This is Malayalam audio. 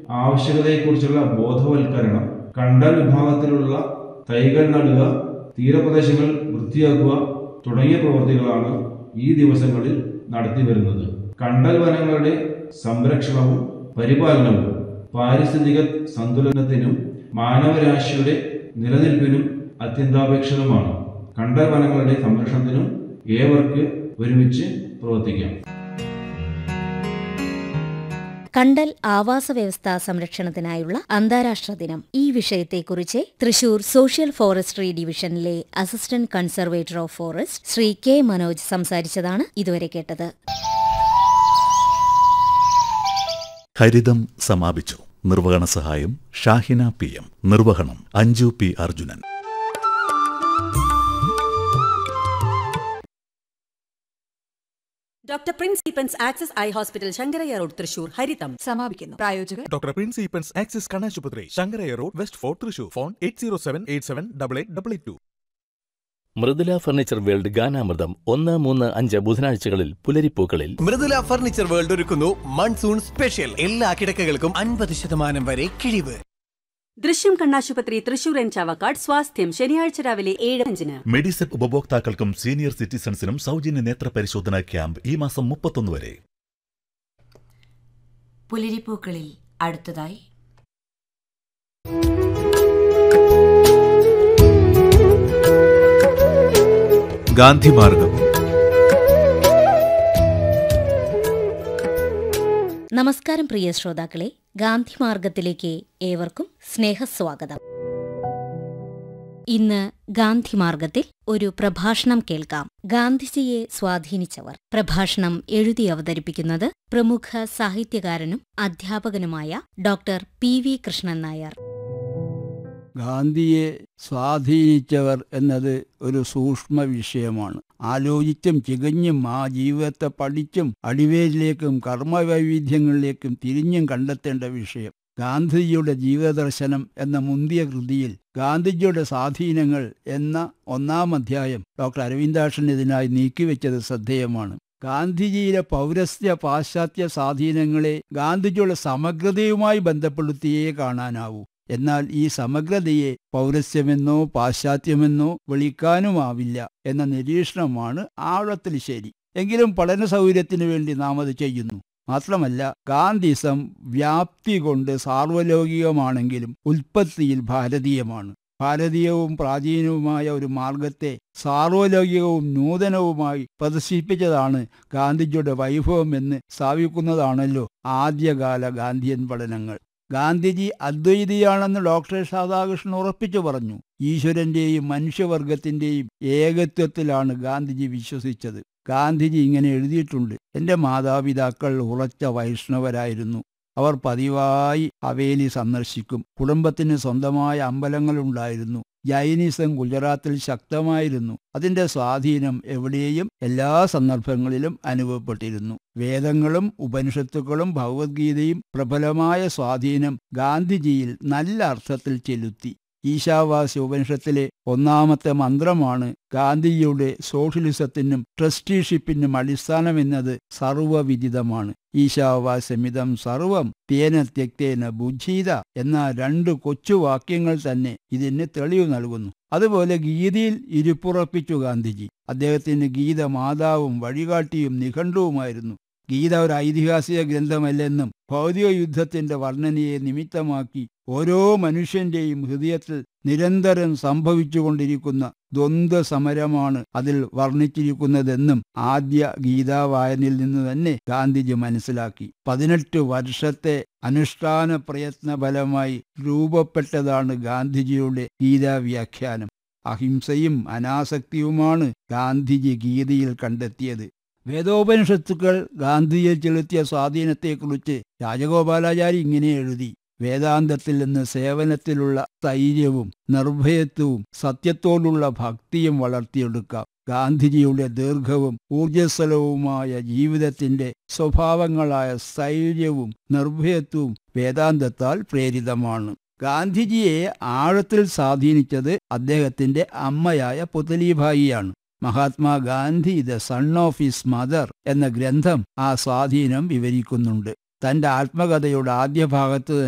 ആവശ്യകതയെക്കുറിച്ചുള്ള ബോധവൽക്കരണം കണ്ടൽ വിഭാഗത്തിലുള്ള തൈകൾ നടുക തീരപ്രദേശങ്ങൾ വൃത്തിയാക്കുക തുടങ്ങിയ പ്രവൃത്തികളാണ് ഈ ദിവസങ്ങളിൽ നടത്തി വരുന്നത് കണ്ടൽ വനങ്ങളുടെ സംരക്ഷണവും പരിപാലനവും പാരിസ്ഥിതിക സന്തുലനത്തിനും മാനവരാശിയുടെ നിലനിൽപ്പിനും അത്യന്താപേക്ഷിതമാണ് കണ്ടൽ വനങ്ങളുടെ സംരക്ഷണത്തിനും ഏവർക്ക് ഒരുമിച്ച് പ്രവർത്തിക്കാം കണ്ടൽ ആവാസ വ്യവസ്ഥാ സംരക്ഷണത്തിനായുള്ള അന്താരാഷ്ട്ര ദിനം ഈ വിഷയത്തെക്കുറിച്ച് തൃശൂർ സോഷ്യൽ ഫോറസ്ട്രി ഡിവിഷനിലെ assistant conservator of forest Shri K Manoj സംസാരിച്ചതാണ് ഇതുവരെ കേട്ടത് ഹരിതം സമാപിച്ചു നിർവഹണ സഹായം ഷാഹിന പി എം നിർവഹണം Anju P Arjunan doctor prince Eappen's axis eye hospital Sankaraiah road Thrissur Haritham സമാപിക്കുന്നു പ്രായോജകർ ഡോക്ടർ പ്രിൻസ് ഈപ്പൻസ് ആക്സിസ് കണ്ണാശുപത്രി Sankaraiah road west fort Thrissur phone eight zero seven eight seven double eight double eight two Mridula furniture world Ganamritham ഒന്ന് മൂന്ന് അഞ്ച് ബുധനാഴ്ചകളിൽ പുലരിപ്പൂക്കളിൽ മൃദുല ഫർണിച്ചർ വേൾഡ് ഒരുക്കുന്നു മൺസൂൺ സ്പെഷ്യൽ എല്ലാ കിടക്കകൾക്കും അൻപത് ശതമാനം വരെ കിഴിവ് ദൃശ്യം കണ്ണാശുപത്രി തൃശൂർ എൻ ചാവക്കാട് സ്വാസ്ഥ്യം ശനിയാഴ്ച രാവിലെ ഏഴ് അഞ്ചിന് മെഡിസെപ്പ് ഉപഭോക്താക്കൾക്കും സീനിയർ സിറ്റിസൺസിനും സൗജന്യ നേത്ര പരിശോധന ക്യാമ്പ് ഈ മാസം മുപ്പത്തൊന്ന് വരെ പുലരിപ്പൂക്കളിൽ അടുത്തതായി ഗാന്ധിമാർഗം നമസ്കാരം പ്രിയ ശ്രോതാക്കളെ ഗാന്ധി മാർഗത്തിലേക്ക് ഏവർക്കും സ്നേഹസ്വാഗതം ഇന്ന് ഗാന്ധി മാർഗത്തിൽ ഒരു പ്രഭാഷണം കേൾക്കാം ഗാന്ധിജിയെ സ്വാധീനിച്ചവർ പ്രഭാഷണം എഴുതി അവതരിപ്പിക്കുന്നത് പ്രമുഖ സാഹിത്യകാരനും അധ്യാപകനുമായ doctor P V Krishnan Nair ഗാന്ധിയെ സ്വാധീനിച്ചവർ എന്നത് ഒരു സൂക്ഷ്മ വിഷയമാണ് ആലോചിച്ചും ചികഞ്ഞും ആ ജീവിതത്തെ പഠിച്ചും അടിവേരിലേക്കും കർമ്മവൈവിധ്യങ്ങളിലേക്കും തിരിഞ്ഞും കണ്ടെത്തേണ്ട വിഷയം ഗാന്ധിജിയുടെ ജീവിതദർശനം എന്ന മുന്തിയ കൃതിയിൽ ഗാന്ധിജിയുടെ സ്വാധീനങ്ങൾ എന്ന ഒന്നാം അധ്യായം ഡോക്ടർ അരവിന്ദാക്ഷൻ ഇതിനായി നീക്കിവെച്ചത് ശ്രദ്ധേയമാണ് ഗാന്ധിജിയിലെ പൗരസ്ത്യ പാശ്ചാത്യ സ്വാധീനങ്ങളെ ഗാന്ധിജിയുടെ സമഗ്രതയുമായി ബന്ധപ്പെടുത്തിയേ കാണാനാവൂ എന്നാൽ ഈ സമഗ്രതയെ പൗരസ്യമെന്നോ പാശ്ചാത്യമെന്നോ വിളിക്കാനുമാവില്ല എന്ന നിരീക്ഷണമാണ് ആഴത്തിൽ ശരി എങ്കിലും പഠന സൗകര്യത്തിനു വേണ്ടി നാം അത് ചെയ്യുന്നു മാത്രമല്ല ഗാന്ധിസം വ്യാപ്തി കൊണ്ട് സാർവലൗകികമാണെങ്കിലും ഉൽപ്പത്തിയിൽ ഭാരതീയമാണ് ഭാരതീയവും പ്രാചീനവുമായ ഒരു മാർഗത്തെ സാർവലൗകികവും നൂതനവുമായി പ്രദർശിപ്പിച്ചതാണ് ഗാന്ധിജിയുടെ വൈഭവം എന്ന് സ്ഥാപിക്കുന്നതാണല്ലോ ആദ്യകാല ഗാന്ധിയൻ പഠനങ്ങൾ ഗാന്ധിജി അദ്വൈതിയാണെന്ന് ഡോക്ടർ രാധാകൃഷ്ണൻ ഉറപ്പിച്ചു പറഞ്ഞു ഈശ്വരന്റെയും മനുഷ്യവർഗത്തിന്റെയും ഏകത്വത്തിലാണ് ഗാന്ധിജി വിശ്വസിച്ചത് ഗാന്ധിജി ഇങ്ങനെ എഴുതിയിട്ടുണ്ട് എൻ്റെ മാതാപിതാക്കൾ ഉറച്ച വൈഷ്ണവരായിരുന്നു അവർ പതിവായി ഹവേലി സന്ദർശിക്കും കുടുംബത്തിന് സ്വന്തമായ അമ്പലങ്ങളുണ്ടായിരുന്നു ജൈനിസം ഗുജറാത്തിൽ ശക്തമായിരുന്നു അതിന്റെ സ്വാധീനം എവിടെയും എല്ലാ സന്ദർഭങ്ങളിലും അനുഭവപ്പെട്ടിരുന്നു വേദങ്ങളും ഉപനിഷത്തുക്കളും ഭഗവത്ഗീതയും പ്രബലമായ സ്വാധീനം ഗാന്ധിജിയിൽ നല്ല അർത്ഥത്തിൽ ചെലുത്തി ഈശാവാസ്യ ഉപനിഷത്തിലെ ഒന്നാമത്തെ മന്ത്രമാണ് ഗാന്ധിജിയുടെ സോഷ്യലിസത്തിനും ട്രസ്റ്റിഷിപ്പിനും അടിസ്ഥാനമെന്നത് സർവവിദിതമാണ് ഈശാവാസ്യമിതം സർവം തേന ത്യക്തേന ബുദ്ധീത എന്ന രണ്ട് കൊച്ചു വാക്യങ്ങൾ തന്നെ ഇതിന് തെളിവ് നൽകുന്നു അതുപോലെ ഗീതയിൽ ഇരുപ്പുറപ്പിച്ചു ഗാന്ധിജി അദ്ദേഹത്തിന് ഗീത മാതാവും വഴികാട്ടിയും നിഘണ്ടുവുമായിരുന്നു ഗീത ഒരു ഐതിഹാസിക ഗ്രന്ഥമല്ലെന്നും ഭൗതിക യുദ്ധത്തിന്റെ വർണ്ണനയെ നിമിത്തമാക്കി ഓരോ മനുഷ്യന്റെയും ഹൃദയത്തിൽ നിരന്തരം സംഭവിച്ചുകൊണ്ടിരിക്കുന്ന ദ്വന്ദ്വ സമരമാണ് അതിൽ വർണ്ണിച്ചിരിക്കുന്നതെന്നും ആദ്യ ഗീതാവായനിൽ നിന്ന് തന്നെ ഗാന്ധിജി മനസ്സിലാക്കി പതിനെട്ട് വർഷത്തെ അനുഷ്ഠാന പ്രയത്ന ഫലമായി രൂപപ്പെട്ടതാണ് ഗാന്ധിജിയുടെ ഗീതാവ്യാഖ്യാനം അഹിംസയും അനാസക്തിയുമാണ് ഗാന്ധിജി ഗീതയിൽ കണ്ടെത്തിയത് വേദോപനിഷത്തുക്കൾ ഗാന്ധിയിൽ ചെലുത്തിയ സ്വാധീനത്തെക്കുറിച്ച് രാജഗോപാലാചാരി ഇങ്ങനെ എഴുതി വേദാന്തത്തിൽ നിന്ന് സേവനത്തിലുള്ള സ്ഥൈര്യവും നിർഭയത്വവും സത്യത്തോടുള്ള ഭക്തിയും വളർത്തിയെടുക്കാം ഗാന്ധിജിയുടെ ദീർഘവും ഊർജസ്വലവുമായ ജീവിതത്തിന്റെ സ്വഭാവങ്ങളായ സ്ഥൈര്യവും നിർഭയത്വവും വേദാന്തത്താൽ പ്രേരിതമാണ് ഗാന്ധിജിയെ ആഴത്തിൽ സ്വാധീനിച്ചത് അദ്ദേഹത്തിന്റെ അമ്മയായ പുതലിഭായിയാണ് Mahatma Gandhi the son of his mother എന്ന ഗ്രന്ഥം ആ സ്വാധീനം വിവരിക്കുന്നുണ്ട് തന്റെ ആത്മകഥയുടെ ആദ്യ ഭാഗത്ത്